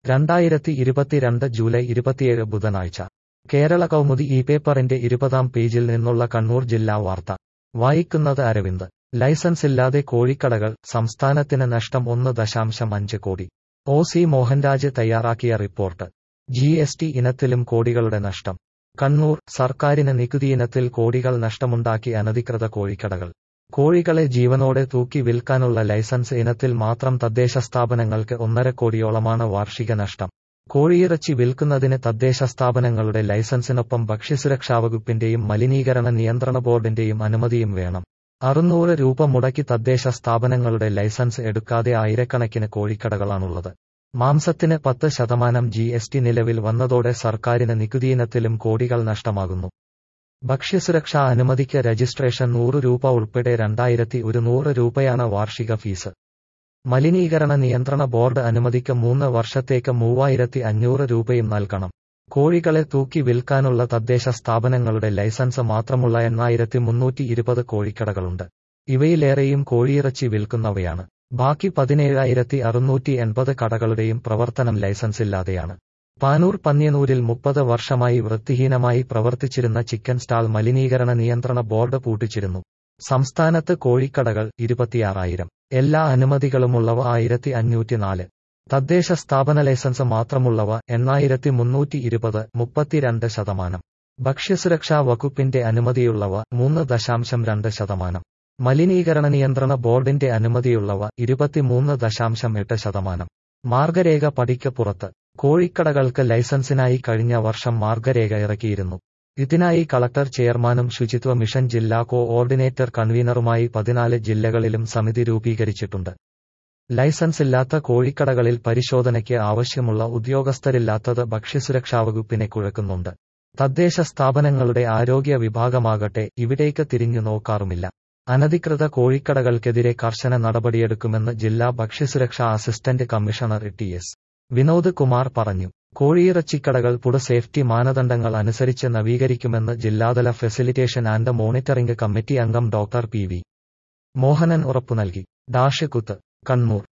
രണ്ടായിരത്തി ഇരുപത്തിരണ്ട് ജൂലൈ ഇരുപത്തിയേഴ് ബുധനാഴ്ച കേരള കൗമുദി ഈ പേപ്പറിന്റെ ഇരുപതാം പേജിൽ നിന്നുള്ള കണ്ണൂർ ജില്ലാ വാർത്ത വായിക്കുന്നത് അരവിന്ദ് ലൈസൻസ് ഇല്ലാതെ കോഴിക്കടകൾ സംസ്ഥാനത്തിന് നഷ്ടം ഒന്ന് ദശാംശം അഞ്ച് കോടി ഒ സി മോഹൻരാജ് തയ്യാറാക്കിയ റിപ്പോർട്ട് ജി എസ് ടി ഇനത്തിലും കോടികളുടെ നഷ്ടം കണ്ണൂർ സർക്കാരിന് നികുതി ഇനത്തിൽ കോടികൾ നഷ്ടമുണ്ടാക്കി അനധികൃത കോഴിക്കടകൾ കോഴികളെ ജീവനോടെ തൂക്കി വിൽക്കാനുള്ള ലൈസൻസ് ഇനത്തിൽ മാത്രം തദ്ദേശ സ്ഥാപനങ്ങൾക്ക് ഒന്നര കോടിയോളമാണ് വാർഷിക നഷ്ടം കോഴിയിറച്ചി വിൽക്കുന്നതിന് തദ്ദേശ സ്ഥാപനങ്ങളുടെ ലൈസൻസിനൊപ്പം ഭക്ഷ്യസുരക്ഷാ വകുപ്പിന്റെയും മലിനീകരണ നിയന്ത്രണ ബോർഡിന്റെയും അനുമതിയും വേണം അറുന്നൂറ് രൂപ മുടക്കി തദ്ദേശ സ്ഥാപനങ്ങളുടെ ലൈസൻസ് എടുക്കാതെ ആയിരക്കണക്കിന് കോഴിക്കടകളാണുള്ളത് മാംസത്തിന് പത്ത് ശതമാനം ജി എസ് ടി നിലവിൽ വന്നതോടെ സർക്കാരിന് നികുതിയിനത്തിലും കോടികൾ നഷ്ടമാകുന്നു ഭക്ഷ്യസുരക്ഷാ അനുമതിക്ക് രജിസ്ട്രേഷൻ നൂറ് രൂപ ഉൾപ്പെടെ രണ്ടായിരത്തി ഒരുന്നൂറ് രൂപയാണ് വാർഷിക ഫീസ് മലിനീകരണ നിയന്ത്രണ ബോർഡ് അനുമതിക്ക് മൂന്ന് വർഷത്തേക്ക് മൂവായിരത്തി അഞ്ഞൂറ് രൂപയും നൽകണം കോഴികളെ തൂക്കി വിൽക്കാനുള്ള തദ്ദേശ സ്ഥാപനങ്ങളുടെ ലൈസൻസ് മാത്രമുള്ള എണ്ണായിരത്തി മുന്നൂറ്റി ഇരുപത് കോഴിക്കടകളുണ്ട് ഇവയിലേറെയും കോഴിയിറച്ചി വിൽക്കുന്നവയാണ് ബാക്കി പതിനേഴായിരത്തി അറുന്നൂറ്റി എൺപത് കടകളുടെയും പ്രവർത്തനം ലൈസൻസില്ലാതെയാണ് പാനൂർ പന്ന്യനൂരിൽ മുപ്പത് വർഷമായി വൃത്തിഹീനമായി പ്രവർത്തിച്ചിരുന്ന ചിക്കൻ സ്റ്റാൾ മലിനീകരണ നിയന്ത്രണ ബോർഡ് പൂട്ടിച്ചിരുന്നു സംസ്ഥാനത്ത് കോഴിക്കടകൾ ഇരുപത്തിയാറായിരം എല്ലാ അനുമതികളുമുള്ളവ ആയിരത്തി അഞ്ഞൂറ്റിനാല് തദ്ദേശ സ്ഥാപന ലൈസൻസ് മാത്രമുള്ളവ എണ്ണായിരത്തി മുന്നൂറ്റി ഇരുപത് മുപ്പത്തിരണ്ട് ശതമാനം ഭക്ഷ്യസുരക്ഷാ വകുപ്പിന്റെ അനുമതിയുള്ളവ മൂന്ന് ദശാംശം രണ്ട് ശതമാനം മലിനീകരണ നിയന്ത്രണ ബോർഡിന്റെ അനുമതിയുള്ളവ ഇരുപത്തിമൂന്ന് ദശാംശം എട്ട് ശതമാനം മാർഗരേഖ പടിക്ക് പുറത്ത് കോഴിക്കടകൾക്ക് ലൈസൻസിനായി കഴിഞ്ഞ വർഷം മാർഗരേഖ ഇറക്കിയിരുന്നു ഇതിനായി കളക്ടർ ചെയർമാനും ശുചിത്വ മിഷൻ ജില്ലാ കോഓർഡിനേറ്റർ കൺവീനറുമായി പതിനാല് ജില്ലകളിലും സമിതി രൂപീകരിച്ചിട്ടുണ്ട് ലൈസൻസ് ഇല്ലാത്ത കോഴിക്കടകളിൽ പരിശോധനയ്ക്ക് ആവശ്യമുള്ള ഉദ്യോഗസ്ഥരില്ലാത്തത് ഭക്ഷ്യസുരക്ഷാ വകുപ്പിനെ കുഴക്കുന്നുണ്ട് തദ്ദേശ സ്ഥാപനങ്ങളുടെ ആരോഗ്യ വിഭാഗമാകട്ടെ ഇവിടേക്ക് തിരിഞ്ഞു നോക്കാറുമില്ല അനധികൃത കോഴിക്കടകൾക്കെതിരെ കർശന നടപടിയെടുക്കുമെന്ന് ജില്ലാ ഭക്ഷ്യസുരക്ഷാ assistant commissioner T S Vinod Kumar പറഞ്ഞു കോഴിയിറച്ചിക്കടകൾ ഫുഡ് സേഫ്റ്റി മാനദണ്ഡങ്ങൾ അനുസരിച്ച് നവീകരിക്കുമെന്ന് ജില്ലാതല ഫെസിലിറ്റേഷൻ ആൻഡ് മോണിറ്ററിംഗ് കമ്മിറ്റി അംഗം ഡോക്ടർ പി വി മോഹനൻ ഉറപ്പു നൽകി ഡാഷ് കുത്ത് കണ്ണൂർ